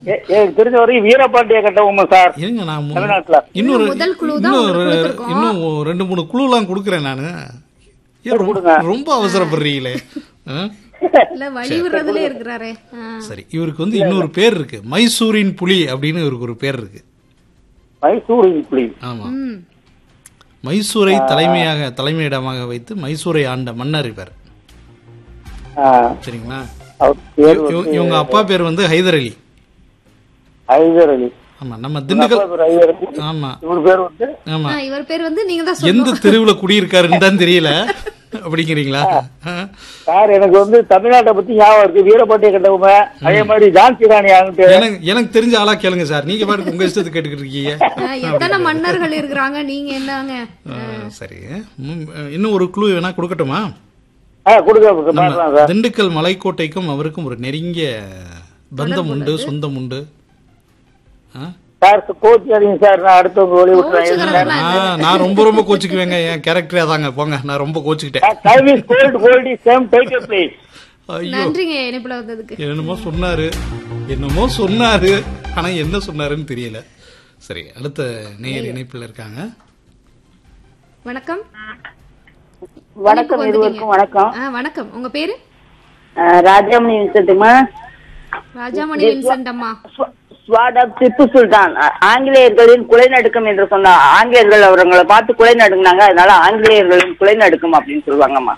எ- எனக்கு தெரிஞ்ச வரைக்கும் வீரபாண்டிய கட்டபொம்மன் சார் இருங்க நான் மு- தமிழ்நாட்டுல இன்னொரு முதல் குழு தான் இன்னும் உங்களுக்கு ஒரு- கொடுத்திருக்கோம். இன்னும் ஒரு ரெண்டு மூணு குழுலாம் கொடுக்குறேன் நானு ஏன் ரொம்ப- கொடுங்க. ரொம்ப அவசரப்படுறீங்களே ஆ? இல்ல வழிவிடுறதுல இருக்கிறாரே ஆ. சரி இவருக்கு வந்து இன்னொரு பேர் இருக்கு மைசூரின் புலி அப்படின்னு இவருக்கு ஒரு பேர் இருக்கு மைசூர் புலி ஆமா ம். மைசூரை தலைமையாக தலைமையிடமாக வைத்து மைசூரை ஆண்ட மன்னர் இவர் ஆ, சரிங்களா அவர் பேர் இவ- வந்து இவங்க அப்பா பேர் வந்து ஹைதர் அலி ஐதர் அலி ஆமா நம்ம திண்டுக்கல் அப்பா பேர் ஐதர் அலி ஆமா இவர் பேர் வந்து ஆமா ஆ, இவர் பேர் வந்து நீங்க தான் சொல்லணும் எந்த தெருவுல குடியிருக்காருன்னு தான் தெரியல அப்படிங்கிறீங்களா ஆ. சார் எனக்கு வந்து தமிழ்நாட்டை பத்தி ஞாபகம் இருக்கு வீரபாண்டிய கட்டபொம்மன் அதே மாதிரி ஜான்சி ராணி ஆகிட்டு எனக்கு எனக்கு தெரிஞ்ச ஆளா கேளுங்க சார் நீங்க பாட்டுக்கு உங்க இஷ்டத்துக்கு கேட்டுக்கிட்டு இருக்கீங்க ஆ, எத்தனை மன்னர்கள் இருக்கிறாங்க நீங்க என்னங்க ஆ, சரி ம், இன்னும் ஒரு குழு வேணா கொடுக்கட்டுமா ஆ கொடுக்க பாக்கலாம் சார் திண்டுக்கல் மலைக்கோட்டைக்கும் அவருக்கும் ஒரு நெருங்கிய பந்தம் உண்டு சொந்தம் உண்டு ஆ? சார் கோச்சிக்காதீங்க சார் நான் அடுத்தவங்க ஒளி விட்டுறேன் கோச்சுக்கிறதெல்லாம் ஆ, நான் ரொம்ப ரொம்ப கோச்சுக்குவேங்க என் கேரக்டரே அதாங்க போங்க நான் ரொம்ப கோச்சுக்கிட்டேன் time is gold gold is same take place ஐயோ நன்றிங்க இணைப்புல வந்ததுக்கு என்னமோ சொன்னாரு என்னமோ சொன்னாரு ஆனா என்ன சொன்னாருன்னு தெரியல சரி அடுத்த நேயர் இணைப்புல இருக்காங்க வணக்கம் வணக்கம் இருவருக்கும் வணக்கம் ஆ, வணக்கம் உங்க பேரு அஹ் ராஜாமணி விசத்துமா ராஜாமணி வின்சென்ட் அம்மா ஸ்வாட் ஆஃப் திப்பு சுல்தான் அ- ஆங்கிலேயர்களின் குலைநடுக்கம் என்று சொன்ன ஆங்கிலேயர்கள் அவங்களை பார்த்து குலை நடுங்கினாங்க அதனால ஆங்கிலேயர்களின் குலைநடுக்கம் அப்படின்னு சொல்லுவாங்கம்மா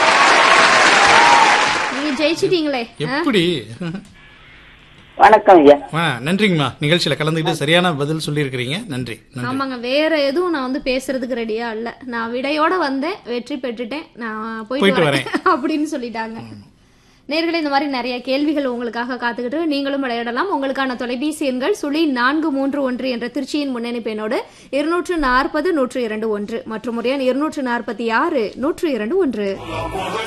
நீங்க ஜெயிச்சிட்டீங்களே ஆ? எப்படி வணக்கம் ஐயா ஆ, நன்றிங்கம்மா நிகழ்ச்சியில கலந்துக்கிட்டு சரியான பதில் சொல்லியிருக்கிறீங்க நன்றி நன்றி ஆமாங்க வேற எதுவும் நான் வந்து பேசுறதுக்கு ரெடியா இல்ல நான் விடையோட வந்தேன் வெற்றி பெற்றுட்டேன் நான் போயிட்டு போயிட்டு வரேன் அப்படின்னு சொல்லிட்டாங்க நேர்களே இந்த மாதிரி நிறைய கேள்விகள் உங்களுக்காக காத்துக்கிட்டு நீங்களும் விளையாடலாம் உங்களுக்கான தொலைபேசி எண்கள் சுழி நான்கு மூன்று ஒன்று என்ற திருச்சியின் முன்னணிப்பு எண்ணோடு இருநூற்று நாற்பது நூற்று இரண்டு ஒன்று மற்றும் ஒரு எண் இருநூற்று நாற்பத்தி ஆறு நூற்று இரண்டு ஒன்று